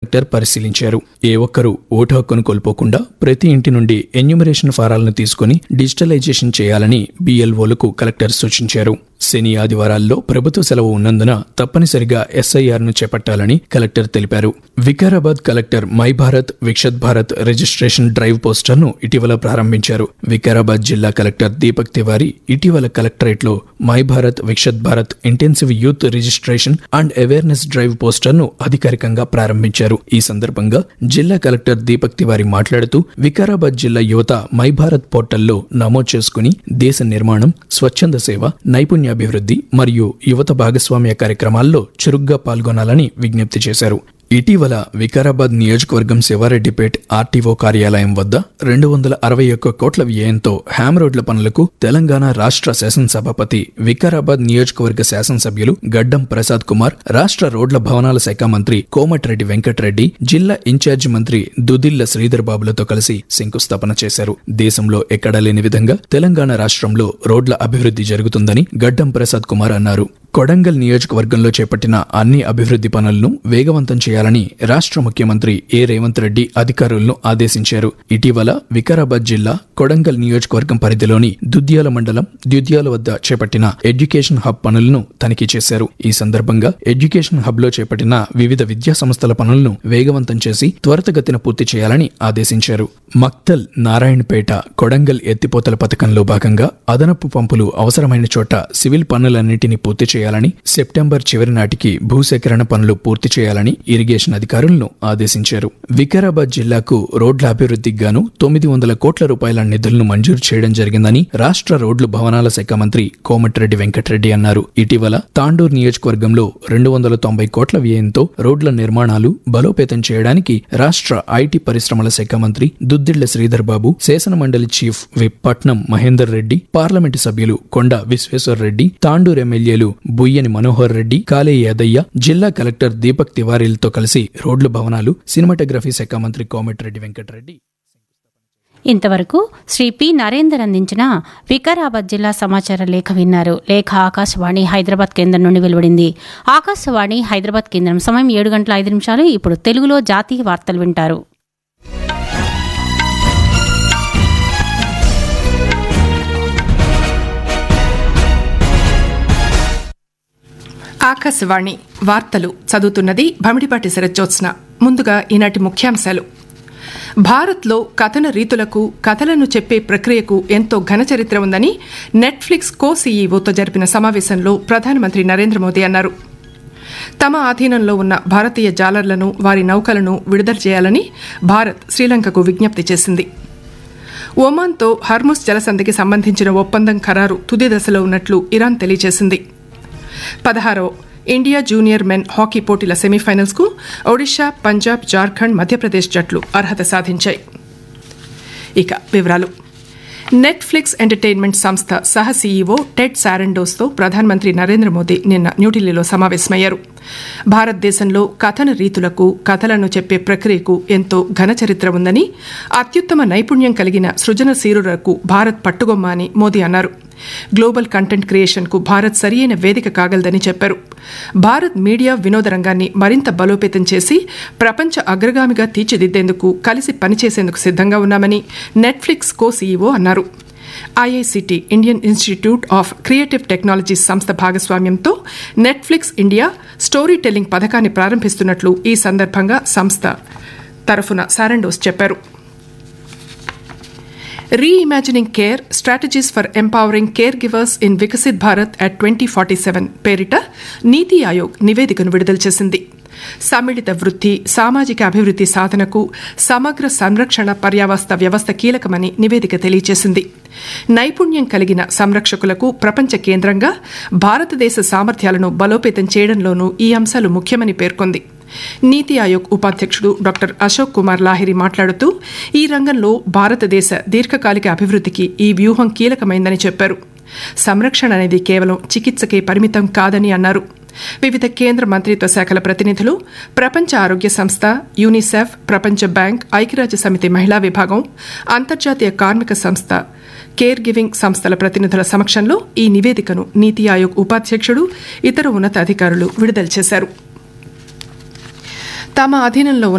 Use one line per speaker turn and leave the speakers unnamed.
collector పరిశీలించారు ఏ ఒక్కరూ vote హక్కును కోల్పోకుండా ప్రతి ఇంటి నుండి ఎన్యూమరేషన్ ఫారాలను తీసుకుని డిజిటలైజేషన్ చేయాలని బీఎల్ఓలకు కలెక్టర్ సూచించారు శని ఆదివారాల్లో ప్రభుత్వ సెలవు ఉన్నందున తప్పనిసరిగా ఎస్ఐఆర్ ను చేపట్టాలని కలెక్టర్ తెలిపారు Vikarabad collector my Bharat Viksit Bharat registration drive poster ను ఇటీవల ప్రారంభించారు వికారాబాద్ జిల్లా కలెక్టర్ దీపక్ తివారీ ఇటీవల కలెక్టరేట్ లో my Bharat Viksit Bharat intensive youth registration and awareness drive poster ను అధికారికంగా ప్రారంభించారు ఈ సందర్భంగా జిల్లా కలెక్టర్ దీపక్ తివారీ మాట్లాడుతూ వికారాబాద్ జిల్లా యువత మై భారత్ పోర్టల్లో నమోదు చేసుకుని దేశ నిర్మాణం స్వచ్ఛంద సేవ నైపుణ్యాభివృద్ధి మరియు యువత భాగస్వామ్య కార్యక్రమాల్లో చురుగ్గా పాల్గొనాలని విజ్ఞప్తి చేశారు ఇటీవల వికారాబాద్ నియోజకవర్గం శివారెడ్డిపేట్ ఆర్టీఓ కార్యాలయం వద్ద రెండు వందల అరవై ఒక్క కోట్ల వ్యయంతో హ్యామ్ రోడ్ల పనులకు తెలంగాణ రాష్ట్ర శాసనసభాపతి వికారాబాద్ నియోజకవర్గ శాసనసభ్యులు గడ్డం ప్రసాద్ కుమార్ రాష్ట్ర రోడ్ల భవనాల శాఖ మంత్రి కోమటిరెడ్డి వెంకటరెడ్డి జిల్లా ఇన్ఛార్జి మంత్రి దుదిల్ల శ్రీధర్ బాబులతో కలిసి శంకుస్థాపన చేశారు దేశంలో ఎక్కడా లేని విధంగా తెలంగాణ రాష్ట్రంలో రోడ్ల అభివృద్ధి జరుగుతుందని గడ్డం ప్రసాద్ కుమార్ అన్నారు కొడంగల్ నియోజకవర్గంలో చేపట్టిన అన్ని అభివృద్ధి పనులను వేగవంతం చేయాలని రాష్ట్ర ముఖ్యమంత్రి ఏ రేవంత్ రెడ్డి అధికారులను ఆదేశించారు ఇటీవల వికారాబాద్ జిల్లా కొడంగల్ నియోజకవర్గం పరిధిలోని దుద్యాల మండలం దుద్యాల వద్ద చేపట్టిన ఎడ్యుకేషన్ హబ్ పనులను తనిఖీ చేశారు ఈ సందర్భంగా ఎడ్యుకేషన్ హబ్ లో చేపట్టిన వివిధ విద్యా సంస్థల పనులను వేగవంతం చేసి త్వరితగతిన పూర్తి చేయాలని ఆదేశించారు మక్తల్ నారాయణపేట కొడంగల్ ఎత్తిపోతల పథకంలో భాగంగా అదనపు పంపులు అవసరమైన చోట సివిల్ పనులన్నింటినీ పూర్తి చేయాలని సెప్టెంబర్ చివరి నాటికి భూసేకరణ పనులు పూర్తి చేయాలని ఇరిగేషన్ అధికారులను ఆదేశించారు వికారాబాద్ జిల్లాకు రోడ్ల అభివృద్ధికి గాను తొమ్మిది వందల కోట్ల రూపాయల నిధులను మంజూరు చేయడం జరిగిందని రాష్ట్ర రోడ్లు భవనాల శాఖ మంత్రి కోమటిరెడ్డి వెంకటరెడ్డి అన్నారు ఇటీవల తాండూర్ నియోజకవర్గంలో రెండు వందల తొంభై కోట్ల వ్యయంతో రోడ్ల నిర్మాణాలు బలోపేతం చేయడానికి రాష్ట్ర ఐటీ పరిశ్రమల శాఖ మంత్రి దుద్దిళ్ల శ్రీధర్ బాబు శాసన మండలి చీఫ్ విప్ పట్నం మహేందర్ రెడ్డి పార్లమెంటు సభ్యులు కొండ విశ్వేశ్వర్ రెడ్డి తాండూర్ ఎమ్మెల్యేలు బుయ్యని మనోహర్ రెడ్డి కాలే యాదయ్య జిల్లా కలెక్టర్ దీపక్ తివారీలతో కలిసి రోడ్లు భవనాలు సినిమాటోగ్రఫీ శాఖ మంత్రి కోమటిరెడ్డి వెంకటరెడ్డి
ఇంతవరకు శ్రీ పి నరేందర్ అందించిన వికారాబాద్ జిల్లా సమాచార లేఖ విన్నారు లేఖ ఆకాశవాణి హైదరాబాద్ కేంద్రం నుండి వెలువడింది ఆకాశవాణి హైదరాబాద్ కేంద్రం సమయం ఏడు గంటల ఐదు నిమిషాలు ఇప్పుడు తెలుగులో జాతీయ వార్తలు వింటారు
ఆకాశవాణి వార్తలు చదువుతున్నది భమిడిపాటి శరజ్జోత్స్న ముందుగా ఈనాటి ముఖ్యాంశాలు భారత్లో కథన రీతులకు కథలను చెప్పే ప్రక్రియకు ఎంతో ఘన చరిత్ర ఉందని నెట్ఫ్లిక్స్ కో సీఈఓతో జరిపిన సమావేశంలో ప్రధానమంత్రి నరేంద్ర మోదీ అన్నారు తమ ఆధీనంలో ఉన్న భారతీయ జాలర్లను వారి నౌకలను విడుదల చేయాలని భారత్ శ్రీలంకకు విజ్ఞప్తి చేసింది ఒమాన్తో హర్ముస్ జలసంధికి సంబంధించిన ఒప్పందం ఖరారు తుది దశలో ఉన్నట్లు ఇరాన్ తెలియజేసింది పదహారో ఇండియా జూనియర్ మెన్ హాకీ పోటీల సెమీఫైనల్స్ కు ఒడిషా పంజాబ్ జార్ఖండ్ మధ్యప్రదేశ్ జట్లు అర్హత సాధించాయి ఇక వివరాలు నెట్ఫ్లిక్స్ ఎంటర్టైన్మెంట్ సంస్థ సహ సీఈఓ టెడ్ శారండోస్తో ప్రధానమంత్రి నరేంద్ర మోదీ నిన్న న్యూఢిల్లీలో సమావేశమయ్యారు భారతదేశంలో కథన రీతులకు కథలను చెప్పే ప్రక్రియకు ఎంతో ఘన చరిత్ర ఉందని అత్యుత్తమ నైపుణ్యం కలిగిన సృజనశీలులకు భారత్ పట్టుగొమ్మ అని మోదీ అన్నారు గ్లోబల్ కంటెంట్ క్రియేషన్కు భారత్ సరియైన వేదిక కాగలదని చెప్పారు భారత్ మీడియా వినోద రంగాన్ని మరింత బలోపేతం చేసి ప్రపంచ అగ్రగామిగా తీర్చిదిద్దేందుకు కలిసి పనిచేసేందుకు సిద్ధంగా ఉన్నామని నెట్ఫ్లిక్స్ కో సీఈఓ అన్నారు IICT Indian institute of creative technologies సంస్థ భాగస్వామ్యంతో నెట్ఫ్లిక్స్ ఇండియా స్టోరీ టెల్లింగ్ పథకాన్ని ప్రారంభిస్తున్నట్లు ఈ సందర్భంగా సంస్థ తరఫున సారండోస్ చెప్పారు reimagining care strategies for empowering care givers in Viksit Bharat at twenty forty seven పేరిట నీతి ఆయోగ్ నివేదికను విడుదల చేసింది సమ్మిళిత వృద్ధి సామాజిక అభివృద్ధి సాధనకు సమగ్ర సంరక్షణ పర్యావస్థ వ్యవస్థ కీలకమని నివేదిక తెలియజేసింది నైపుణ్యం కలిగిన సంరక్షకులకు ప్రపంచ కేంద్రంగా భారతదేశ సామర్థ్యాలను బలోపేతం చేయడంలోనూ ఈ అంశాలు ముఖ్యమని పేర్కొంది నీతి ఆయోగ్ ఉపాధ్యక్షుడు డాక్టర్ అశోక్ కుమార్ లాహిరి మాట్లాడుతూ ఈ రంగంలో భారతదేశ దీర్ఘకాలిక అభివృద్ధికి ఈ వ్యూహం కీలకమైందని చెప్పారు సంరక్షణ అనేది కేవలం చికిత్సకే పరిమితం కాదని అన్నారు వివిధ కేంద్ర మంత్రిత్వ శాఖల ప్రతినిధులు ప్రపంచ ఆరోగ్య సంస్థ యూనిసెఫ్ ప్రపంచ బ్యాంక్ ఐక్యరాజ్య సమితి మహిళా విభాగం అంతర్జాతీయ కార్మిక సంస్థ కేర్ గివింగ్ సంస్థల ప్రతినిధుల సమక్షంలో ఈ నివేదికను నీతి ఆయోగ్ ఉపాధ్యక్షుడు ఇతర ఉన్నతాధికారులు విడుదల చేశారు తమ అధీనంలో ఉన్న